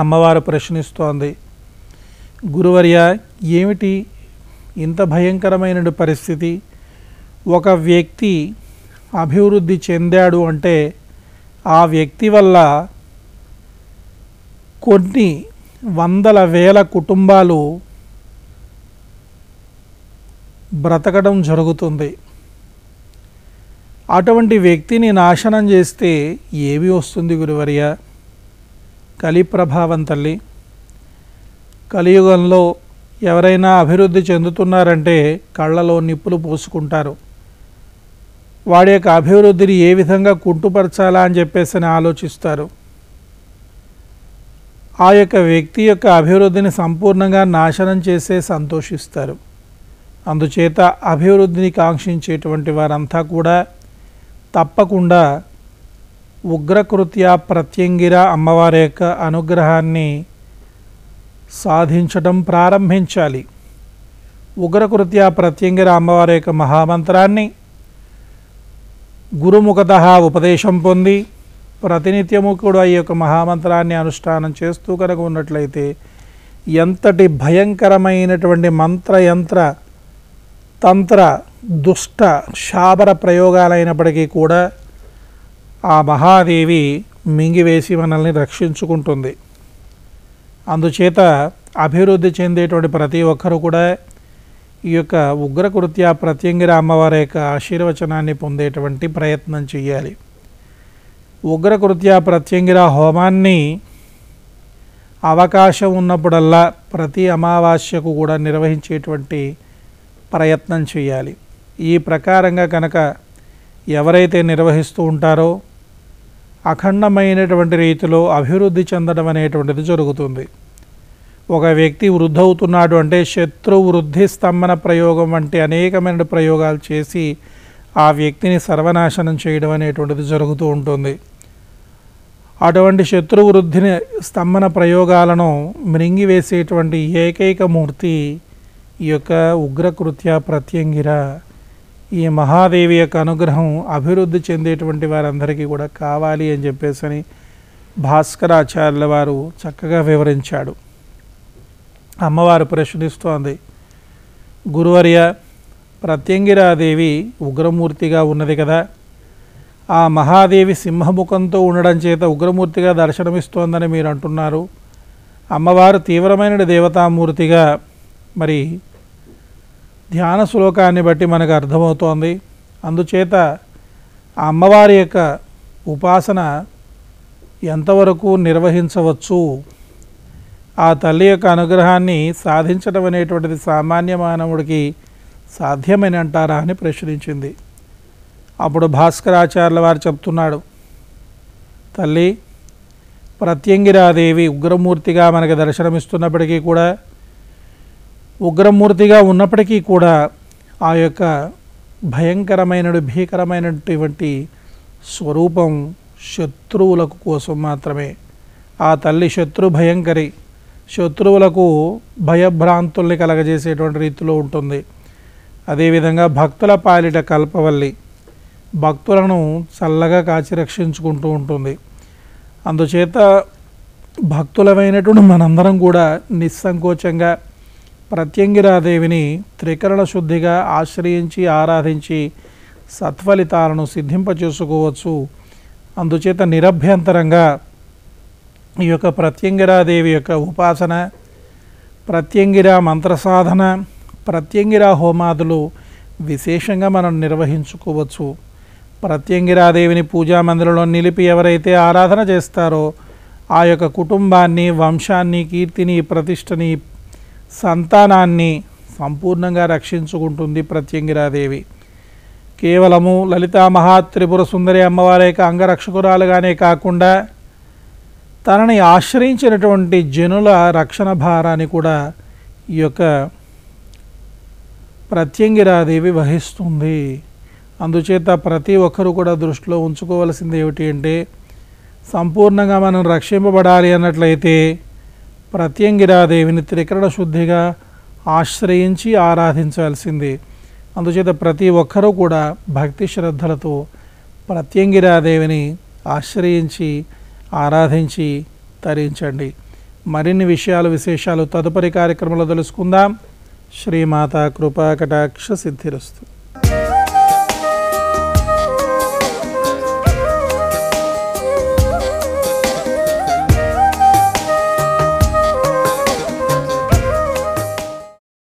అమ్మవారు ప్రశ్నిస్తోంది గురువర్య ఏమిటి ఇంత భయంకరమైన పరిస్థితి ఒక వ్యక్తి అభివృద్ధి చెందాడు అంటే ఆ వ్యక్తి వల్ల కొన్ని వందల వేల కుటుంబాలు బ్రతకడం జరుగుతుంది అటువంటి వ్యక్తిని నాశనం చేస్తే ఏమి వస్తుంది గురువర్య కలి ప్రభావం తల్లి కలియుగంలో ఎవరైనా అభివృద్ధి చెందుతున్నారంటే కళ్ళలో నిప్పులు పోసుకుంటారు వాడి యొక్క అభివృద్ధిని ఏ విధంగా కుంటుపరచాలా అని చెప్పేసి అని ఆలోచిస్తారు ఆ యొక్క వ్యక్తి యొక్క అభివృద్ధిని సంపూర్ణంగా నాశనం చేసే సంతోషిస్తారు అందుచేత అభివృద్ధిని కాంక్షించేటువంటి వారంతా కూడా తప్పకుండా ఉగ్రకృత్య ప్రత్యంగిర అమ్మవారి యొక్క అనుగ్రహాన్ని సాధించడం ప్రారంభించాలి ఉగ్రకృత్య ప్రత్యంగిర అమ్మవారి యొక్క మహామంత్రాన్ని గురుముఖత ఉపదేశం పొంది ప్రతినిత్యము కూడా ఈ యొక్క మహామంత్రాన్ని అనుష్ఠానం చేస్తూ కనుక ఉన్నట్లయితే ఎంతటి భయంకరమైనటువంటి మంత్రయంత్ర తంత్ర దుష్ట శాబర ప్రయోగాలైనప్పటికీ కూడా ఆ మహాదేవి మింగివేసి మనల్ని రక్షించుకుంటుంది అందుచేత అభివృద్ధి చెందేటువంటి ప్రతి ఒక్కరూ కూడా ఈ యొక్క ఉగ్రకృత్య ప్రత్యంగిర అమ్మవారి యొక్క ఆశీర్వచనాన్ని పొందేటువంటి ప్రయత్నం చేయాలి ఉగ్రకృత్య ప్రత్యంగిర హోమాన్ని అవకాశం ఉన్నప్పుడల్లా ప్రతి అమావాస్యకు కూడా నిర్వహించేటువంటి ప్రయత్నం చేయాలి ఈ ప్రకారంగా కనుక ఎవరైతే నిర్వహిస్తూ ఉంటారో అఖండమైనటువంటి రీతిలో అభివృద్ధి చెందడం అనేటువంటిది జరుగుతుంది ఒక వ్యక్తి వృద్ధవుతున్నాడు అంటే శత్రు వృద్ధి స్తంభన ప్రయోగం వంటి అనేకమైన ప్రయోగాలు చేసి ఆ వ్యక్తిని సర్వనాశనం చేయడం అనేటువంటిది జరుగుతూ ఉంటుంది అటువంటి శత్రు వృద్ధిని స్తంభన ప్రయోగాలను మృంగివేసేటువంటి ఏకైక మూర్తి ఈ యొక్క ఉగ్రకృత్య ప్రత్యంగిర ఈ మహాదేవి యొక్క అనుగ్రహం అభివృద్ధి చెందేటువంటి వారందరికీ కూడా కావాలి అని చెప్పేసి అని భాస్కరాచార్యుల వారు చక్కగా వివరించాడు అమ్మవారు ప్రశ్నిస్తోంది గురువర్య ప్రత్యంగిరాదేవి ఉగ్రమూర్తిగా ఉన్నది కదా ఆ మహాదేవి సింహముఖంతో ఉండడం చేత ఉగ్రమూర్తిగా దర్శనమిస్తోందని మీరు అంటున్నారు అమ్మవారు తీవ్రమైన దేవతామూర్తిగా మరి ధ్యాన శ్లోకాన్ని బట్టి మనకు అర్థమవుతోంది అందుచేత ఆ అమ్మవారి యొక్క ఉపాసన ఎంతవరకు నిర్వహించవచ్చు ఆ తల్లి యొక్క అనుగ్రహాన్ని సాధించడం అనేటువంటిది సామాన్య మానవుడికి సాధ్యమని అంటారా అని ప్రశ్నించింది అప్పుడు భాస్కరాచార్యుల వారు చెప్తున్నాడు తల్లి ప్రత్యంగిరాదేవి ఉగ్రమూర్తిగా మనకు దర్శనమిస్తున్నప్పటికీ కూడా ఉగ్రమూర్తిగా ఉన్నప్పటికీ కూడా ఆ యొక్క భయంకరమైన భీకరమైనటువంటి స్వరూపం శత్రువులకు కోసం మాత్రమే ఆ తల్లి శత్రు భయంకరి శత్రువులకు భయభ్రాంతుల్ని కలగజేసేటువంటి రీతిలో ఉంటుంది అదేవిధంగా భక్తుల పాలిట కల్పవల్లి భక్తులను చల్లగా కాచి రక్షించుకుంటూ ఉంటుంది అందుచేత భక్తులమైనటువంటి మనందరం కూడా నిస్సంకోచంగా ప్రత్యంగిరాదేవిని త్రికరణ శుద్ధిగా ఆశ్రయించి ఆరాధించి సత్ఫలితాలను సిద్ధింపచేసుకోవచ్చు అందుచేత నిరభ్యంతరంగా ఈ యొక్క ప్రత్యంగిరాదేవి యొక్క ఉపాసన ప్రత్యంగిర మంత్ర సాధన ప్రత్యంగిర హోమాదులు విశేషంగా మనం నిర్వహించుకోవచ్చు ప్రత్యంగిరాదేవిని పూజా మందిరంలో నిలిపి ఎవరైతే ఆరాధన చేస్తారో ఆ యొక్క కుటుంబాన్ని వంశాన్ని కీర్తిని ప్రతిష్టని సంతానాన్ని సంపూర్ణంగా రక్షించుకుంటుంది ప్రత్యంగిరాదేవి కేవలము లలితా మహాత్రిపుర సుందరి అమ్మవారి యొక్క అంగరక్షకురాలుగానే కాకుండా తనని ఆశ్రయించినటువంటి జనుల రక్షణ భారాన్ని కూడా ఈ యొక్క ప్రత్యంగిరాదేవి వహిస్తుంది అందుచేత ప్రతి ఒక్కరూ కూడా దృష్టిలో ఉంచుకోవలసింది ఏమిటి అంటే సంపూర్ణంగా మనం రక్షింపబడాలి అన్నట్లయితే ప్రత్యంగిరాదేవిని త్రికరణ శుద్ధిగా ఆశ్రయించి ఆరాధించాల్సిందే అందుచేత ప్రతి ఒక్కరూ కూడా భక్తి శ్రద్ధలతో ప్రత్యంగిరాదేవిని ఆశ్రయించి ఆరాధించి తరించండి మరిన్ని విషయాలు విశేషాలు తదుపరి కార్యక్రమంలో తెలుసుకుందాం శ్రీమాత కృపా కటాక్ష సిద్ధిరస్తు